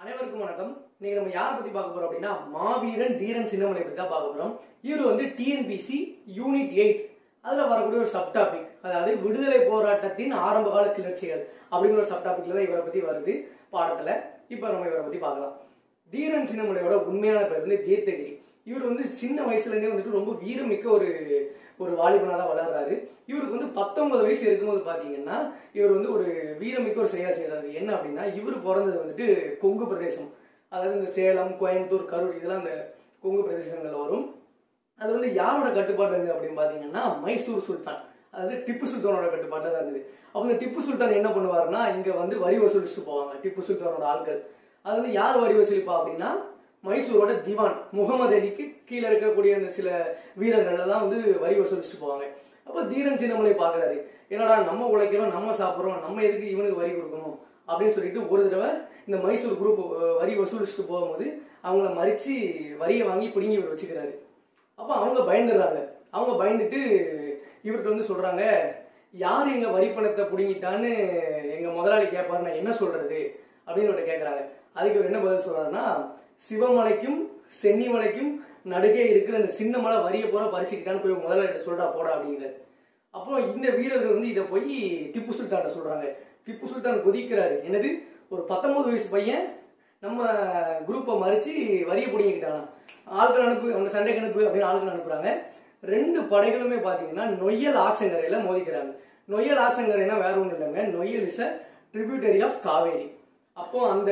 அனைவருக்கும் வணக்கம் இன்னைக்கு நம்ம யாரை பத்தி பார்க்க போறோம் அப்படின்னா மாவீரன் தீரன் சின்னமலை பத்தி தான் பார்க்க போறோம் இவர் வந்து டிஎன்பிசி யூனிட் எயிட் அதுல வரக்கூடிய ஒரு சப் டாபிக் அதாவது விடுதலை போராட்டத்தின் ஆரம்ப கால கிளர்ச்சிகள் அப்படிங்கிற ஒரு சப் டாபிக்ல தான் இவரை பத்தி வருது பாடத்துல இப்ப நம்ம இவரை பத்தி பார்க்கலாம் தீரன் சின்னமலையோட உண்மையான பேர் வந்து தீர்த்தகிரி இவர் வந்து சின்ன வயசுல இருந்தே வந்துட்டு ரொம்ப வீரமிக்க ஒரு ஒரு வாலிபனா தான் வளர்றாரு இவருக்கு வந்து பத்தொன்பது வயசு இருக்கும்போது பாத்தீங்கன்னா இவர் வந்து ஒரு வீரமிக்க ஒரு செயலை செய்யறாரு என்ன அப்படின்னா இவர் பிறந்தது வந்துட்டு கொங்கு பிரதேசம் அதாவது இந்த சேலம் கோயம்புத்தூர் கரூர் இதெல்லாம் அந்த கொங்கு பிரதேசங்கள்ல வரும் அது வந்து யாரோட கட்டுப்பாடு இருந்தது அப்படின்னு பாத்தீங்கன்னா மைசூர் சுல்தான் அதாவது திப்பு சுல்தானோட கட்டுப்பாட்டு தான் இருந்தது அப்போ இந்த திப்பு சுல்தான் என்ன பண்ணுவாருன்னா இங்க வந்து வரி வசூலிச்சுட்டு போவாங்க திப்பு சுல்தானோட ஆட்கள் அது வந்து யார் வரி வசூலிப்பா அப்படின்னா மைசூரோட திவான் முகமது அலிக்கு கீழே இருக்கக்கூடிய அந்த சில வீரர்கள் தான் வந்து வரி வசூலிச்சுட்டு போவாங்க அப்போ தீரன் சின்னமலை பார்க்கறாரு என்னடா நம்ம உழைக்கிறோம் நம்ம சாப்பிட்றோம் நம்ம எதுக்கு இவனுக்கு வரி கொடுக்கணும் அப்படின்னு சொல்லிட்டு ஒரு தடவை இந்த மைசூர் குரூப் வரி வசூலிச்சுட்டு போகும்போது அவங்கள மறிச்சு வரியை வாங்கி பிடுங்கி இவர் வச்சுக்கிறாரு அப்போ அவங்க பயந்துடுறாங்க அவங்க பயந்துட்டு இவர்கிட்ட வந்து சொல்றாங்க யார் எங்க வரி பணத்தை பிடுங்கிட்டான்னு எங்க முதலாளி கேட்பாரு நான் என்ன சொல்றது அப்படின்னு இவர்கிட்ட கேட்கறாங்க அதுக்கு இவர் என்ன பதில் சொல்றாருன்னா சிவமலைக்கும் சென்னிமலைக்கும் நடுக்கே இருக்கிற அந்த சின்ன மலை வரியை பூரா பறிச்சுக்கிட்டான்னு போய் முதலாளிகிட்ட சொல்றா போடா அப்படிங்கிறாரு அப்போ இந்த வீரர்கள் வந்து இதை போய் திப்பு சுல்தான்கிட்ட சொல்றாங்க திப்பு சுல்தான் கொதிக்கிறாரு என்னது ஒரு பத்தொன்பது வயசு பையன் நம்ம குரூப்பை மறிச்சு வரியை பிடிங்கிக்கிட்டாங்க ஆட்கள் அனுப்பு அவங்க சண்டைக்கு அனுப்பு அப்படின்னு ஆட்கள் அனுப்புறாங்க ரெண்டு படைகளுமே பாத்தீங்கன்னா நொய்யல் ஆச்சங்கரையில மோதிக்கிறாங்க நொய்யல் ஆச்சங்கரைனா வேற ஒண்ணும் இல்லைங்க Noyyal is a tributary of Kaveri அப்போ அந்த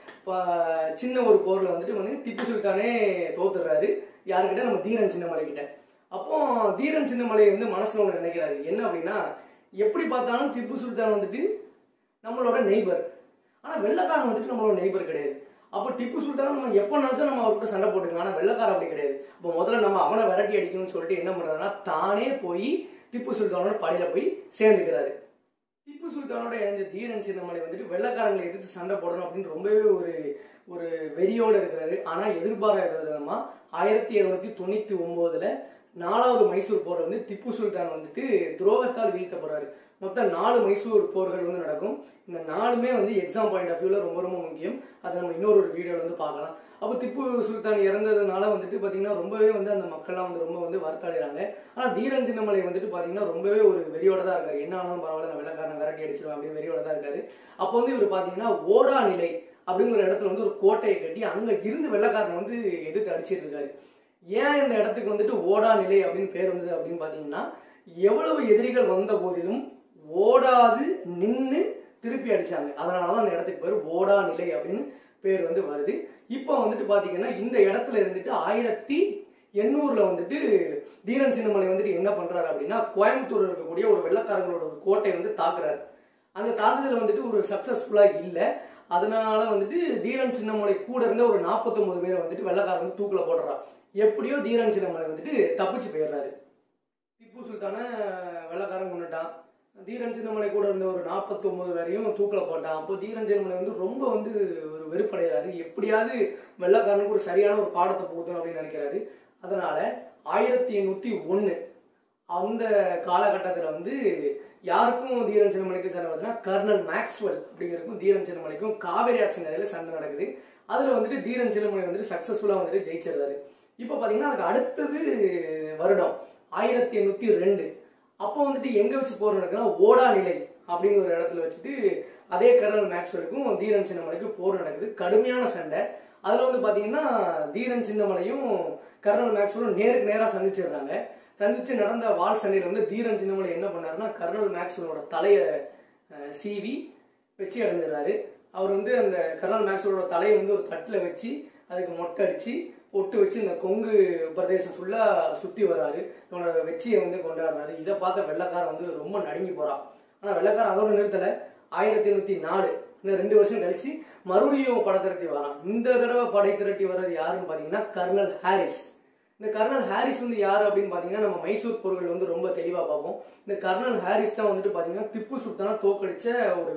ப- சின்ன ஒரு போர்ல வந்துட்டு வந்து திப்பு சுல்தானே தோத்துறாரு யாருக்கிட்ட நம்ம தீரன் சின்னமலை கிட்ட அப்போ தீரன் சின்னமலை வந்து மனசுல ஒண்ணு நினைக்கிறாரு என்ன அப்படின்னா எப்படி பார்த்தாலும் திப்பு சுல்தான் வந்துட்டு நம்மளோட நெய்பர் ஆனா வெள்ளக்காரன் வந்துட்டு நம்மளோட நெய்பர் கிடையாது அப்போ திப்பு சுல்தான் நம்ம எப்போ நினைச்சா நம்ம அவர்கிட்ட சண்டை போட்டுக்கலாம் ஆனா வெள்ளக்காரன் அப்படி கிடையாது அப்போ முதல்ல நம்ம அவனை விரட்டி அடிக்கணும்னு சொல்லிட்டு என்ன பண்றாருன்னா தானே போய் திப்பு சுல்தானோட படையில போய் சேர்ந்துக்கிறாரு திப்பு சுல்தானோட இணைஞ்ச தீரன் சின்னமலை வந்துட்டு வெள்ளக்காரங்களை எதிர்த்து சண்டை போடணும் அப்படின்னு ரொம்பவே ஒரு ஒரு வெறியோட இருக்கிறாரு ஆனா எதிர்பாராத விதமா ஆயிரத்தி எழுநூத்தி தொண்ணூத்தி ஒன்பதுல நாலாவது மைசூர் போர் வந்து திப்பு சுல்தான் வந்துட்டு துரோகத்தால் வீழ்த்தப்படுறாரு மொத்தம் நாலு மைசூர் போர்கள் வந்து நடக்கும் இந்த நாலுமே வந்து எக்ஸாம் பாயிண்ட் ஆஃப் வியூல ரொம்ப ரொம்ப முக்கியம் அதை நம்ம இன்னொரு ஒரு வீடியோல வந்து பார்க்கலாம் அப்போ திப்பு சுல்தான் இறந்ததுனால வந்துட்டு பாத்தீங்கன்னா ரொம்பவே வந்து அந்த மக்கள்லாம் வந்து ரொம்ப வந்து வருத்தாடுறாங்க ஆனா தீரன் சின்னமலை வந்துட்டு பாத்தீங்கன்னா ரொம்பவே ஒரு வெறியோட தான் இருக்காரு என்ன ஆனாலும் பரவாயில்ல நான் வெள்ளக்காரன் விரட்டி அடிச்சிருவேன் அப்படின்னு வெறியோட தான் இருக்காரு அப்போ வந்து இவர் பாத்தீங்கன்னா ஓடா நிலை அப்படிங்கிற இடத்துல வந்து ஒரு கோட்டையை கட்டி அங்க இருந்து வெள்ளக்காரன் வந்து எதிர்த்து அடிச்சிட்டு இருக்காரு ஏன் இந்த இடத்துக்கு வந்துட்டு ஓடா நிலை அப்படின்னு பேர் வந்தது அப்படின்னு பாத்தீங்கன்னா எவ்வளவு எதிரிகள் வந்த போதிலும் ஓடாது நின்னு திருப்பி அடிச்சாங்க அதனாலதான் அந்த இடத்துக்கு பேர் ஓடா நிலை அப்படின்னு பேர் வந்து வருது இப்போ வந்துட்டு பாத்தீங்கன்னா இந்த இடத்துல இருந்துட்டு ஆயிரத்தி எண்ணூறுல வந்துட்டு தீரன் சின்னமலை வந்துட்டு என்ன பண்றாரு அப்படின்னா கோயம்புத்தூர்ல இருக்கக்கூடிய ஒரு வெள்ளக்காரங்களோட ஒரு கோட்டை வந்து தாக்குறாரு அந்த தாக்குதல் வந்துட்டு ஒரு சக்சஸ்ஃபுல்லா இல்ல அதனால வந்துட்டு தீரன் சின்னமலை கூட இருந்த ஒரு 49 பேரை வந்துட்டு வெள்ளக்காரன் வந்து தூக்குல போடுறான் எப்படியோ தீரன் சின்னமலை வந்துட்டு தப்பிச்சு போயிடுறாரு திப்பு சுல்தான வெள்ளக்காரன் கொண்டுட்டான் தீரன் சின்னமலை கூட இருந்த ஒரு 49 பேரையும் தூக்கில் போட்டான் அப்போ தீரன் சின்னமலை வந்து ரொம்ப வந்து ஒரு வெறுப்படைகிறாரு எப்படியாவது வெள்ளக்காரனுக்கு ஒரு சரியான ஒரு பாடத்தை புகுத்தணும் அப்படின்னு நினைக்கிறாரு அதனால ஆயிரத்தி எண்ணூத்தி ஒன்று அந்த காலகட்டத்தில் வந்து யாருக்கும் தீரன் சின்னமலைக்கு சண்டை வருதுன்னா கர்னல் மேக்ஸ்வெல் அப்படிங்கிறதுக்கும் தீரன் சின்னமலைக்கும் காவேரி ஆற்றங்கரையில் சண்டை நடக்குது அதில் வந்துட்டு தீரன் சின்னமலை வந்துட்டு சக்ஸஸ்ஃபுல்லாக வந்துட்டு ஜெயிச்சிருந்தாரு இப்போ பார்த்தீங்கன்னா அதுக்கு அடுத்தது வருடம் ஆயிரத்தி எண்ணூற்றி ரெண்டு அப்போ வந்துட்டு எங்கே வச்சு போர் நடக்குதுன்னா ஓடா நிலை அப்படிங்கிற ஒரு இடத்துல வச்சுட்டு அதே கர்னல் மேக்ஸ்வெலுக்கும் தீரன் சின்னமலைக்கும் போர் நடக்குது கடுமையான சண்டை அதில் வந்து பார்த்தீங்கன்னா தீரன் சின்னமலையும் கர்னல் மேக்ஸ்வெலும் நேருக்கு நேராக சந்திச்சிடுறாங்க சந்திச்சு நடந்த வால் சண்டையில் வந்து தீரன் சின்னமலை என்ன பண்ணாருன்னா கர்னல் மேக்ஸ்வெலோட தலையை அஹ், சீவி வெச்சி அடைஞ்சிடுறாரு அவர் வந்து அந்த கர்னல் மேக்ஸ்வெலோட தலையை வந்து ஒரு தட்டில் வச்சு அதுக்கு மொட்டை அடிச்சு பொட்டு வச்சு இந்த கொங்கு பிரதேசம் ஃபுல்லா சுத்தி வராரு தன்னோட வெற்றியை வந்து கொண்டாடுறாரு இதை பார்த்த வெள்ளக்காரன் வந்து ரொம்ப நடுங்கி போறான் ஆனா வெள்ளக்காரன் அதோட நிறுத்தல ஆயிரத்தி எண்ணூத்தி நாலு இன்னும் ரெண்டு வருஷம் கழிச்சு மறுபடியும் படை திரட்டி வரான் இந்த தடவை படை திரட்டி வர்றது யாருன்னு பாத்தீங்கன்னா கர்னல் ஹாரிஸ் இந்த கர்னல் ஹாரிஸ் வந்து யாரு அப்படின்னு பாத்தீங்கன்னா நம்ம மைசூர் போர்கள் வந்து ரொம்ப தெளிவா பார்ப்போம் இந்த கர்னல் ஹாரிஸ் தான் வந்துட்டு பாத்தீங்கன்னா திப்பு சுல்தானா தோக்கடிச்ச ஒரு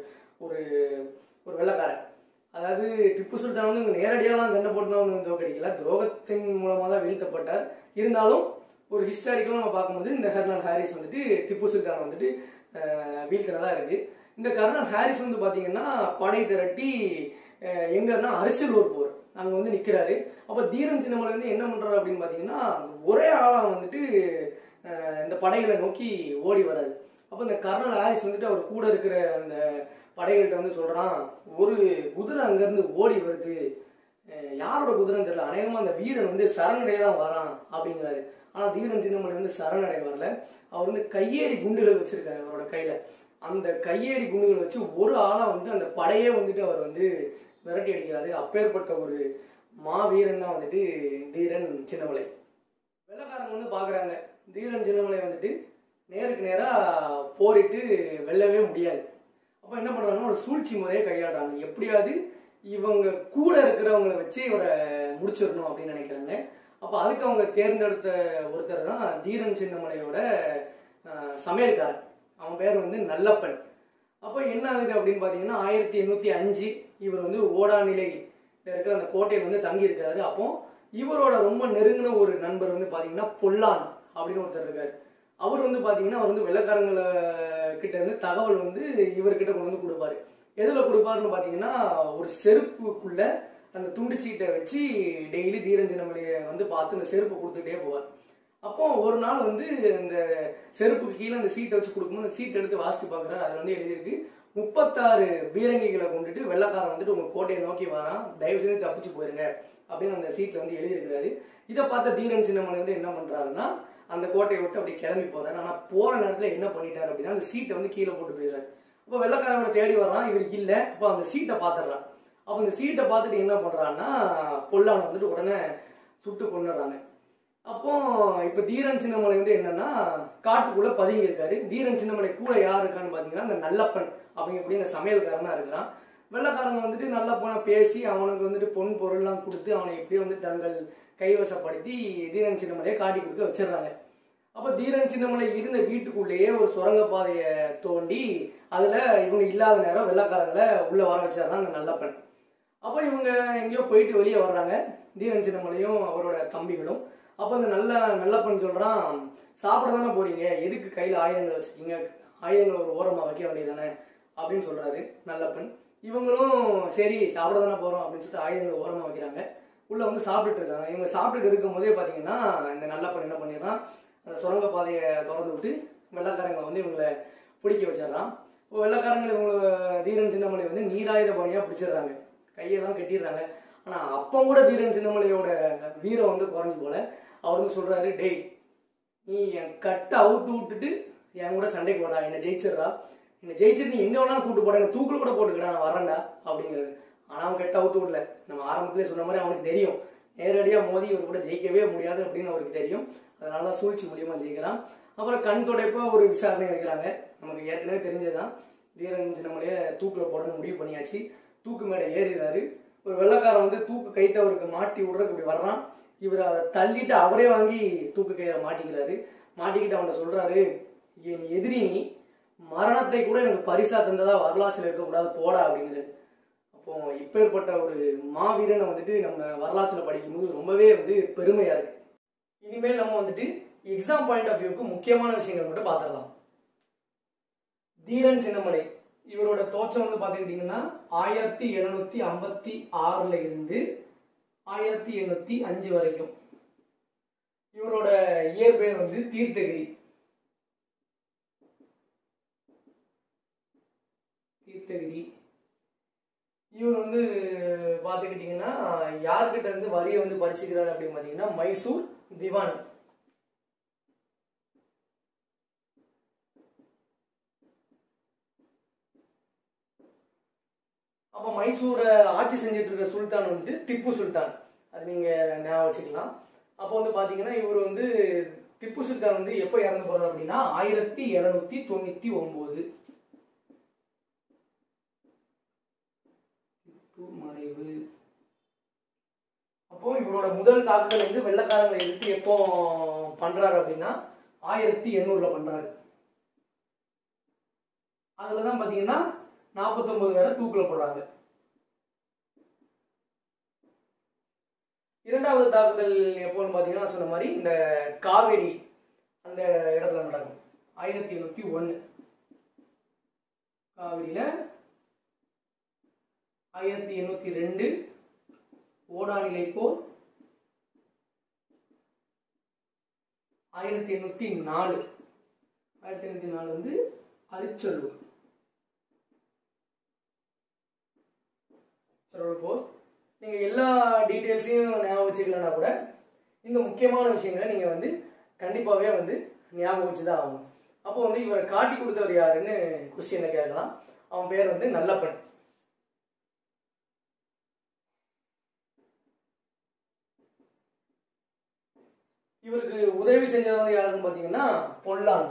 ஒரு ஒரு வெள்ளக்காரன் அதாவது திப்பு சுல்தான் வந்து இங்க நேரடியாலாம் சண்டை போட்டுலாம் வந்து தோக்கடிக்கல துரோகத்தின் மூலமா தான் வீழ்த்தப்பட்டார் இருந்தாலும் ஒரு ஹிஸ்டாரிக்கலாக நம்ம பார்க்கும்போது இந்த கர்னல் ஹாரிஸ் வந்துட்டு திப்பு சுல்தான் வந்துட்டு அஹ், வீழ்த்தினதா இருக்கு இந்த கர்னல் ஹாரிஸ் வந்து பாத்தீங்கன்னா படை திரட்டி அஹ், எங்கன்னா அரசியலூர் போர் அங்க வந்து நிக்கிறாரு அப்ப தீரன் சின்னமலை வந்து என்ன பண்றாரு அப்படின்னு பாத்தீங்கன்னா ஒரே ஆளா வந்துட்டு அஹ், இந்த படைகளை நோக்கி ஓடி வராரு அப்ப இந்த கர்னல் ஹாரிஸ் வந்துட்டு அவர் கூட இருக்கிற அந்த படைகள்கிட்ட வந்து சொல்றான் ஒரு குதிரை அங்க இருந்து ஓடி வருது அஹ், யாரோட குதிரைன்னு தெரியல அநேகமா அந்த வீரன் வந்து சரணடைய தான் வரான் அப்படிங்கிறாரு ஆனா தீரன் சின்னமலை வந்து சரணடைய வரல அவர் வந்து கையேறி குண்டுகள் வச்சிருக்காரு அவரோட கையில அந்த கையேறி குண்டுகள் வச்சு ஒரு ஆளா வந்து அந்த படையே வந்துட்டு அவர் வந்து விரட்டி அடிக்கிறாரு அப்பேற்பட்ட ஒரு மாவீரன் தான் வந்துட்டு தீரன் சின்னமலை வெள்ளக்காரங்க வந்து பாக்குறாங்க தீரன் சின்னமலை வந்துட்டு நேருக்கு நேரா போரிட்டு வெல்லவே முடியாது அப்ப என்ன பண்றாங்கன்னா ஒரு சூழ்ச்சி முறையை கையாளுறாங்க எப்படியாவது இவங்க கூட இருக்கிறவங்கள வச்சு இவரை முடிச்சிடணும் அப்படின்னு நினைக்கிறாங்க அப்ப அதுக்கு அவங்க தேர்ந்தெடுத்த ஒருத்தர் தான் தீரன் சின்னமலையோட அஹ், சமையல்காரன் அவன் பேர் வந்து நல்லப்பன் அப்போ என்ன ஆகுது அப்படின்னு பார்த்தீங்கன்னா ஆயிரத்தி எண்ணூத்தி அஞ்சு இவர் வந்து ஓடாநிலை இருக்கிற அந்த கோட்டையில் வந்து தங்கி இருக்காரு அப்போ இவரோட ரொம்ப நெருங்கின ஒரு நண்பர் வந்து பார்த்தீங்கன்னா பொல்லான் அப்படின்னு ஒருத்தர் இருக்காரு அவர் வந்து பார்த்தீங்கன்னா அவர் வந்து வெள்ளக்காரங்கள கிட்ட இருந்து தகவல் வந்து இவர்கிட்ட கொண்டு வந்து கொடுப்பாரு எதில் கொடுப்பாருன்னு பார்த்தீங்கன்னா ஒரு செருப்புக்குள்ள அந்த துண்டு சீட்டை வச்சு டெய்லி தீரன் சின்னமலையை வந்து பார்த்து அந்த செருப்பை கொடுத்துட்டே போவார் அப்போ ஒரு நாள் வந்து இந்த செருப்புக்கு கீழே அந்த சீட்டை வச்சு கொடுக்கும்போது அந்த சீட் எடுத்து வாசித்து பார்க்குறாரு அதில் வந்து எழுதியிருக்கு முப்பத்தாறு பீரங்கிகளை கொண்டுட்டு வெள்ளக்காரன் வந்துட்டு உங்க கோட்டையை நோக்கி வரான் தயவு செஞ்சு தப்பிச்சு போயிருங்க அப்படின்னு அந்த சீட்ல வந்து எழுதியிருக்கிறாரு இதை பார்த்த தீரன் சின்னமலை வந்து என்ன பண்றாருன்னா அந்த கோட்டையை விட்டு அப்படி கிளம்பி போறாரு ஆனா போற நேரத்துல என்ன பண்ணிட்டாரு அப்படின்னா அந்த சீட்டை வந்து கீழே போட்டு போயிடுறாரு அப்போ வெள்ளக்காரங்களை தேடி வர்றான் இவருக்கு இல்ல அப்போ அந்த சீட்டை பார்த்துடுறான் அப்போ அந்த சீட்டை பார்த்துட்டு என்ன பண்றான்னா பொல்லான வந்துட்டு உடனே சுட்டு கொண்டுறாங்க அப்போ இப்ப தீரன் சின்னமலை வந்து என்னன்னா காட்டுக்குள்ள பதுங்கி இருக்காரு தீரன் சின்னமலை கூட யார் இருக்கான்னு பாத்தீங்கன்னா அந்த நல்லப்பன் அப்படிங்கக்கூடிய அந்த சமையல்காரன் தான் இருக்கிறான் வெள்ளக்காரங்க வந்துட்டு நல்லப்பனை பேசி அவனுக்கு வந்துட்டு பொன் பொருள்லாம் கொடுத்து அவனை எப்படியோ வந்து தங்கள் கைவசப்படுத்தி தீரன் சின்னமலையை காட்டி கொடுக்க வச்சிடுறாங்க அப்ப தீரன் சின்னமலை இருந்த வீட்டுக்குள்ளேயே ஒரு சுரங்க பாதையை தோண்டி அதுல இவங்க இல்லாத நேரம் வெள்ளக்காரங்களை உள்ள வர வச்சிடறான் அந்த நல்லப்பன் அப்போ இவங்க எங்கேயோ போயிட்டு வெளியே வர்றாங்க தீரன் சின்னமலையும் அவரோட தம்பிகளும் அப்போ அந்த நல்ல நல்லப்பன் சொல்றான் சாப்பிட தானே போறீங்க எதுக்கு கையில ஆயுதங்கள் வச்சிருக்கீங்க ஆயுதங்களை ஒரு ஓரமா வைக்க வேண்டியதானே அப்படின்னு சொல்றாரு நல்லப்பன் இவங்களும் சரி சாப்பிட தானே போறோம் அப்படின்னு சொல்லிட்டு ஆயுதங்களை ஓரமா வைக்கிறாங்க உள்ள வந்து சாப்பிட்டுட்டு இருக்காங்க இவங்க சாப்பிட்டுட்டு இருக்கும் போதே பாத்தீங்கன்னா இந்த நல்லப்பன் என்ன பண்ணிடுறான் அந்த சுரங்க பாதையை திறந்து விட்டு வெள்ளக்காரங்க வந்து இவங்களை பிடிக்க வச்சிடறான் இப்போ வெள்ளக்காரங்க இவங்க தீரன் சின்னமலை வந்து நீராயுத பாணியா பிடிச்சிடுறாங்க கையெல்லாம் கட்டிடுறாங்க ஆனா அப்போ கூட தீரன் சின்னமலையோட வீரம் வந்து குறைஞ்சு போல அவர் வந்து சொல்றாரு டேய் நீ என் கட்டை அவுத்து விட்டுட்டு என் கூட சண்டைக்கு போடா என்னை ஜெயிச்சிடுறா என்னை ஜெயிச்சிட்டு நீ எங்க வேணாலும் கூட்டு போட என்ன தூக்கில் கூட போட்டுக்கடா நான் வரேன்டா அப்படிங்கிறது ஆனா அவன் கெட்ட அவுத்து விடல நம்ம ஆரம்பத்திலே சொன்ன மாதிரி அவனுக்கு தெரியும் நேரடியா மோதி இவர் கூட ஜெயிக்கவே முடியாது அப்படின்னு அவருக்கு தெரியும் அதனால தான் சூழ்ச்சி மூலியமா ஜெயிக்கிறான் அப்புறம் கண் துடைப்பா ஒரு விசாரணை வைக்கிறாங்க நமக்கு ஏற்கனவே தெரிஞ்சதுதான் தீரன் சின்னமலையை தூக்கில் போடணும்னு முடிவு பண்ணியாச்சு தூக்கு மேடை ஏறிடுறாரு ஒரு வெள்ளக்காரன் வந்து தூக்கு கைத்தவருக்கு மாட்டி விடுறதுக்கு இப்படி வர்றான் இவர் அதை தள்ளிட்டு அவரே வாங்கி தூக்கு கையில மாட்டிக்கிறாரு மாட்டிக்கிட்டு அவன்கிட்ட சொல்றாரு என் எதிரி நீ மரணத்தை கூட எனக்கு பரிசா தந்ததா வரலாற்றில் இருக்கக்கூடாது போடா அப்படிங்கிறது அப்போ இப்பேற்பட்ட ஒரு மாவீரனை வந்துட்டு நம்ம வரலாற்றில் படிக்கும்போது ரொம்பவே வந்து பெருமையா இருக்கு இனிமேல் நம்ம வந்துட்டு எக்ஸாம் பாயிண்ட் ஆஃப் வியூக்கு முக்கியமான விஷயங்கள் மட்டும் பார்த்துடலாம் தீரன் சின்னமலை இவரோட தோற்றம் வந்து பாத்துக்கிட்டீங்கன்னா ஆயிரத்தி எழுநூத்தி ஐம்பத்தி ஆறுல இருந்து ஆயிரத்தி எண்ணூத்தி அஞ்சு வரைக்கும் இவரோட இயற்பெயர் வந்து தீர்த்தகிரி தீர்த்தகிரி இவர் வந்து பாத்துக்கிட்டீங்கன்னா யார்கிட்ட இருந்து வரியை வந்து படிச்சுக்கிறாரு அப்படின்னு பாத்தீங்கன்னா மைசூர் திவான் அப்ப மைசூரை ஆட்சி செஞ்சுட்டு இருக்கிற சுல்தான் வந்துட்டு திப்பு சுல்தான் அது நீங்க ஞாபகம் வச்சுக்கலாம் அப்போ வந்து பாத்தீங்கன்னா இவர் வந்து திப்பு சுல்தான் வந்து எப்போ இறந்து போறாரு அப்படின்னா ஆயிரத்தி இருநூத்தி தொண்ணூத்தி ஒன்பது திப்பு மறைவு அப்போ இவரோட முதல் தாக்குதல் வந்து வெள்ளக்காரங்களை எதிர்த்து எப்போ பண்றாரு அப்படின்னா ஆயிரத்தி எண்ணூறுல பண்றாரு அதுலதான் பாத்தீங்கன்னா நாற்பத்தொன்பது பேரை தூக்கில போடுறாங்க இரண்டாவது தாக்குதல் எப்போன்னு பாத்தீங்கன்னா நான் சொன்ன மாதிரி இந்த காவேரி அந்த இடத்துல நடக்கும் ஆயிரத்தி எழுநூத்தி ஒண்ணு காவிரியில ஆயிரத்தி எண்ணூத்தி ரெண்டு ஓடாநிலை போர் ஆயிரத்தி எண்ணூத்தி நாலு ஆயிரத்தி எண்ணூத்தி நாலு வந்து அரிச்சொல்லூர் சொல்லூர் போர் நீங்க எல்லா டீட்டெயில்ஸையும் ஞாபகம் வச்சுக்கலன்னா கூட இந்த முக்கியமான விஷயங்களை நீங்க வந்து கண்டிப்பாகவே வந்து ஞாபகம் வச்சுதான் ஆகணும் அப்போ வந்து இவரை காட்டி கொடுத்தவர் யாருன்னு கொஸ்டின்ல கேட்கலாம் அவன் பேர் வந்து நல்லப்பன் இவருக்கு உதவி செஞ்சவங்க யாருன்னு பாத்தீங்கன்னா பொல்லான்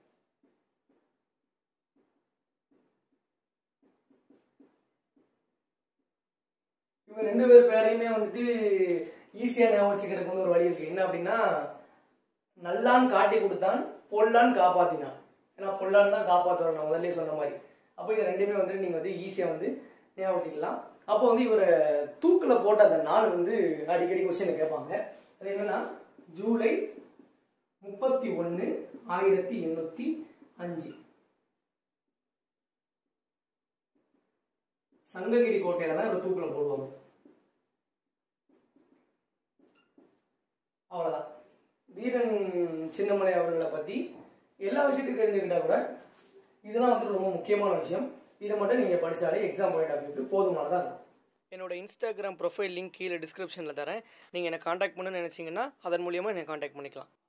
இவங்க ரெண்டு பேர் பேரையுமே வந்துட்டு ஈஸியா ஞாபகம் வச்சுக்கிறதுக்கு வந்து ஒரு வழி இருக்கு என்ன அப்படின்னா நல்லான் காட்டி கொடுத்தான் பொல்லான் காப்பாத்தினான் ஏன்னா பொல்லான் தான் காப்பாத்துறோம் நான் முதல்ல சொன்ன மாதிரி அப்போ இது ரெண்டுமே வந்து நீங்க வந்து ஈஸியா வந்து ஞாபகம் வச்சுக்கலாம் அப்போ வந்து இவரை தூக்குல போட்ட அந்த நாள் வந்து அடிக்கடி கொஸ்டின் கேட்பாங்க அது என்னன்னா ஜூலை முப்பத்தி ஒன்று ஆயிரத்தி எண்ணூத்தி அஞ்சு சங்ககிரி கோட்டையில தான் இவர் தூக்குல போடுவாங்க அவ்வளவுதான் தீரன் சின்னமலை அவர்களை பத்தி எல்லா விஷயத்தையும் தெரிஞ்சுக்கிட்டா கூட இதெல்லாம் வந்து ரொம்ப முக்கியமான விஷயம் இதை மட்டும் நீங்க படிச்சாலே எக்ஸாம் பாயிண்ட் ஆஃப் வியூக்கு போதுமானதா இருக்கும் என்னோட இன்ஸ்டாகிராம் ப்ரொஃபைல் லிங்க் கீழே டிஸ்கிரிப்ஷனில் தரேன் நீங்கள் என்னை காண்டாக்ட் பண்ணணும்னு நினச்சிங்கன்னா அதன் மூலியமாக என்னை காண்டாக்ட் பண்ணிக்கலாம்